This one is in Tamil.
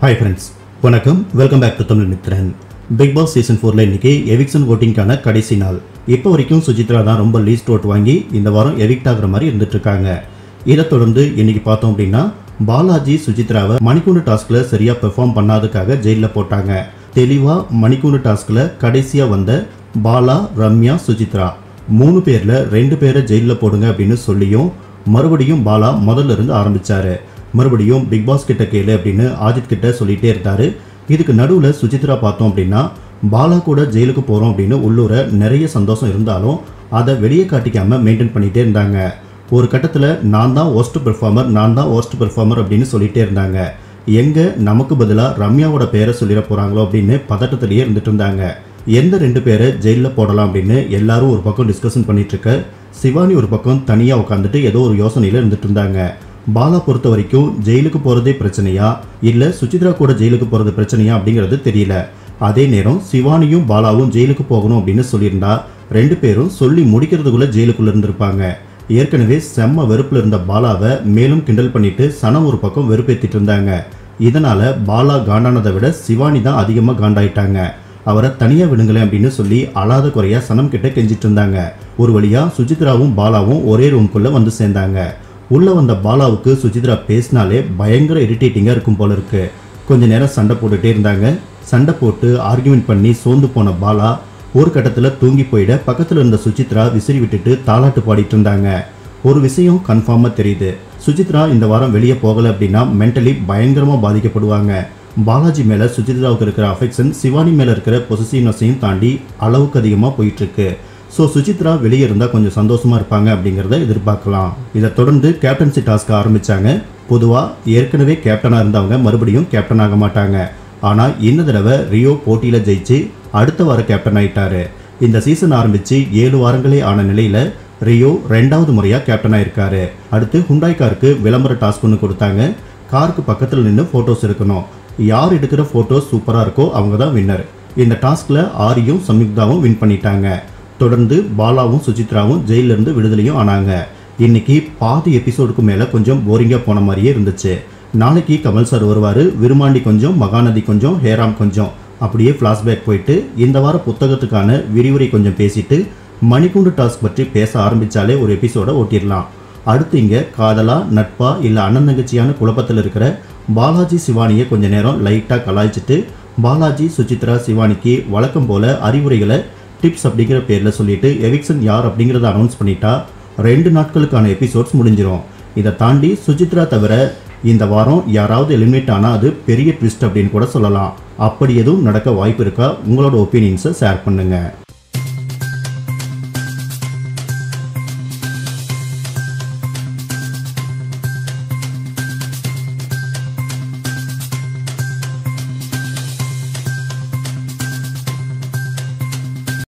ஹாய் ஃப்ரெண்ட்ஸ் வணக்கம் welcome back to Tamil Mithran big boss season ஃபோரில் இன்னைக்கு எவிக்ஷன் ஓட்டிங்கான கடைசி நாள் இப்போ வரைக்கும் சுஜித்ரா தான் ரொம்ப லீஸ்ட் ஓட் வாங்கி இந்த வாரம் எவிக்ட் ஆகுற மாதிரி இருந்துட்டு இருக்காங்க இதை தொடர்ந்து இன்னைக்கு பார்த்தோம் அப்படின்னா பாலாஜி சுஜித்ராவை மணிக்கூண்டு டாஸ்கில் சரியாக பெர்ஃபார்ம் பண்ணாததுக்காக ஜெயிலில் போட்டாங்க தெளிவாக மணிக்கூண்டு டாஸ்கில் கடைசியாக வந்த பாலா ரம்யா சுஜித்ரா மூணு பேரில் ரெண்டு பேரை ஜெயிலில் போடுங்க அப்படின்னு சொல்லியும் மறுபடியும் பாலா முதல்ல இருந்து ஆரம்பிச்சாரு மறுபடியும் பிக் பாஸ் கிட்ட கேளு அப்படின்னு ஆஜித் கிட்ட சொல்லிட்டே இருந்தாரு இதுக்கு நடுவில் சுசித்ரா பார்த்தோம் அப்படின்னா பாலா கூட ஜெயிலுக்கு போகிறோம் அப்படின்னு உள்ளூர நிறைய சந்தோஷம் இருந்தாலும் அதை வெளியே காட்டிக்காம மெயின்டைன் பண்ணிட்டே இருந்தாங்க ஒரு கட்டத்தில் நான் தான் ஒஸ்ட் பெர்ஃபார்மர் நான் தான் ஒஸ்ட் பெர்ஃபார்மர் அப்படின்னு சொல்லிட்டே இருந்தாங்க எங்கே நமக்கு பதிலாக ரம்யாவோட பேரை சொல்லிட போகிறாங்களோ அப்படின்னு பதட்டத்திலேயே இருந்துட்டு இருந்தாங்க எந்த ரெண்டு பேரை ஜெயிலில் போடலாம் அப்படின்னு எல்லாரும் ஒரு பக்கம் டிஸ்கஷன் பண்ணிட்டு இருக்க சிவானி ஒரு பக்கம் தனியாக உட்காந்துட்டு ஏதோ ஒரு யோசனையில் இருந்துட்டு இருந்தாங்க பாலா பொறுத்த வரைக்கும் ஜெயிலுக்கு போகிறதே பிரச்சனையா இல்லை சுசித்ரா கூட ஜெயிலுக்கு போகிறது பிரச்சனையா அப்படிங்கிறது தெரியல அதே நேரம் சிவானியும் பாலாவும் ஜெயிலுக்கு போகணும் அப்படின்னு சொல்லியிருந்தா ரெண்டு பேரும் சொல்லி முடிக்கிறதுக்குள்ள ஜெயிலுக்குள்ள இருந்திருப்பாங்க ஏற்கனவே செம்ம வெறுப்பில் இருந்த பாலாவை மேலும் கிண்டல் பண்ணிட்டு சனம் ஒரு பக்கம் வெறுப்பேற்றிட்டு இருந்தாங்க இதனால பாலா காண்டானதை விட சிவானி தான் அதிகமாக காண்டாயிட்டாங்க அவரை தனியாக விடுங்களேன் அப்படின்னு சொல்லி அழாத குறையா சனம் கிட்ட கெஞ்சிட்டு இருந்தாங்க ஒரு வழியா சுஜித்ராவும் பாலாவும் ஒரே ரூம்குள்ள வந்து சேர்ந்தாங்க உள்ள வந்த பாலாவுக்கு சுஜித்ரா பேசினாலே பயங்கர இரிட்டேட்டிங்காக இருக்கும் போல இருக்கு கொஞ்ச நேரம் சண்டை போட்டுட்டே இருந்தாங்க சண்டை போட்டு ஆர்கியூமெண்ட் பண்ணி சோர்ந்து போன பாலா ஒரு கட்டத்தில் தூங்கி போயிட பக்கத்தில் இருந்த சுசித்ரா விசிறி விட்டுட்டு தாலாட்டு பாடிட்டு இருந்தாங்க ஒரு விஷயம் கன்ஃபார்மாக தெரியுது சுசித்ரா இந்த வாரம் வெளியே போகலை அப்படின்னா மென்டலி பயங்கரமாக பாதிக்கப்படுவாங்க பாலாஜி மேலே சுசித்ராவுக்கு இருக்கிற அஃபெக்ஷன் சிவானி மேலே இருக்கிற பொசிசிவ்னஸையும் தாண்டி அளவுக்கு அதிகமாக போயிட்டு இருக்கு ஸோ சுசித்ரா வெளியே இருந்தால் கொஞ்சம் சந்தோஷமாக இருப்பாங்க அப்படிங்கிறத எதிர்பார்க்கலாம் இதை தொடர்ந்து கேப்டன்சி டாஸ்க் ஆரம்பித்தாங்க பொதுவாக ஏற்கனவே கேப்டனாக இருந்தவங்க மறுபடியும் கேப்டன் ஆக மாட்டாங்க ஆனால் இந்த தடவை ரியோ போட்டியில் ஜெயிச்சு அடுத்த வார கேப்டன் ஆயிட்டாரு இந்த சீசன் ஆரம்பித்து ஏழு வாரங்களே ஆன நிலையில் ரியோ ரெண்டாவது முறையாக கேப்டன் ஆயிருக்காரு அடுத்து ஹுண்டாய் காருக்கு விளம்பர டாஸ்க் ஒன்று கொடுத்தாங்க காருக்கு பக்கத்தில் நின்று ஃபோட்டோஸ் எடுக்கணும் யார் எடுக்கிற ஃபோட்டோஸ் சூப்பராக இருக்கோ அவங்க தான் வின்னர் இந்த டாஸ்கில் ஆரியும் சம்யுக்தாவும் வின் பண்ணிட்டாங்க தொடர்ந்து பாலாவும் சுசித்ராவும் ஜெயில்ல இருந்து விடுதலையும் ஆனாங்க இன்னைக்கு பாதி எபிசோடுக்கு மேலே கொஞ்சம் போரிங்காக போன மாதிரியே இருந்துச்சு நாளைக்கு கமல் சார் வருவார் விருமாண்டி கொஞ்சம் மகாநதி கொஞ்சம் ஹேராம் கொஞ்சம் அப்படியே ஃப்ளாஷ்பேக் போயிட்டு இந்த வார புத்தகத்துக்கான விரிவுரை கொஞ்சம் பேசிட்டு மணிக்கூண்டு டாஸ்க் பற்றி பேச ஆரம்பிச்சாலே ஒரு எபிசோட ஓட்டிடலாம் அடுத்து இங்கே காதலா நட்பா இல்லை அண்ணன் தங்கச்சியான குழப்பத்தில் இருக்கிற பாலாஜி சிவானியை கொஞ்ச நேரம் லைட்டாக கலாய்ச்சிட்டு பாலாஜி சுசித்ரா சிவானிக்கு வழக்கம் போல அறிவுரைகளை டிப்ஸ் அப்படிங்கிற பேரில் சொல்லிட்டு எவிக்சன் யார் அப்படிங்கிறத அனௌன்ஸ் பண்ணிட்டா ரெண்டு நாட்களுக்கான எபிசோட்ஸ் முடிஞ்சிரும் இதை தாண்டி சுசித்ரா தவிர இந்த வாரம் யாராவது எலிமினேட் ஆனால் அது பெரிய ட்விஸ்ட் அப்படின்னு கூட சொல்லலாம் அப்படி எதுவும் நடக்க வாய்ப்பு இருக்கா உங்களோட ஒப்பீனியன்ஸை ஷேர் பண்ணுங்கள்